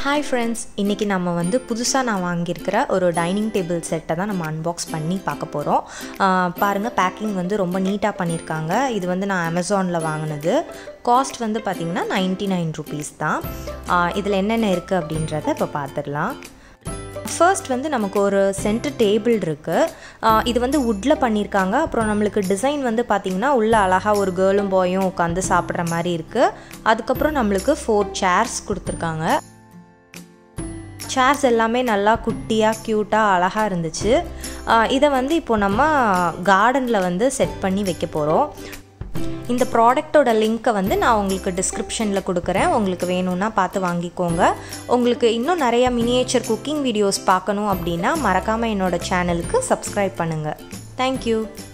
hi friends இன்றைக்கி நம்ம வந்து புதுசாக நான் வாங்கியிருக்கிற ஒரு டைனிங் டேபிள் செட்டை தான் நம்ம அன்பாக்ஸ் பண்ணி பார்க்க போகிறோம் பாருங்கள் பேக்கிங் வந்து ரொம்ப நீட்டாக பண்ணியிருக்காங்க இது வந்து நான் அமேசானில் வாங்கினது காஸ்ட் வந்து பார்த்திங்கன்னா நைன்ட்டி நைன் ருபீஸ் தான் இதில் என்னென்ன இருக்குது அப்படின்றத இப்போ பார்த்துடலாம் ஃபர்ஸ்ட் வந்து நமக்கு ஒரு சென்டர் டேபிள் இருக்குது இது வந்து வுட்டில் பண்ணியிருக்காங்க அப்புறம் நம்மளுக்கு டிசைன் வந்து பார்த்திங்கன்னா உள்ளே அழகாக ஒரு கேர்ளும் பாயும் உட்காந்து சாப்பிட்ற மாதிரி இருக்குது அதுக்கப்புறம் நம்மளுக்கு ஃபோர் சேர்ஸ் கொடுத்துருக்காங்க சேர்ஸ் எல்லாமே நல்லா குட்டியாக க்யூட்டாக அழகாக இருந்துச்சு இதை வந்து இப்போ நம்ம கார்டனில் வந்து செட் பண்ணி வைக்க போகிறோம் இந்த ப்ராடக்டோட லிங்க்கை வந்து நான் உங்களுக்கு டிஸ்கிரிப்ஷனில் கொடுக்குறேன் உங்களுக்கு வேணும்னா பார்த்து வாங்கிக்கோங்க உங்களுக்கு இன்னும் நிறைய மினியேச்சர் குக்கிங் வீடியோஸ் பார்க்கணும் அப்படின்னா மறக்காமல் என்னோடய சேனலுக்கு சப்ஸ்கிரைப் பண்ணுங்கள் தேங்க்யூ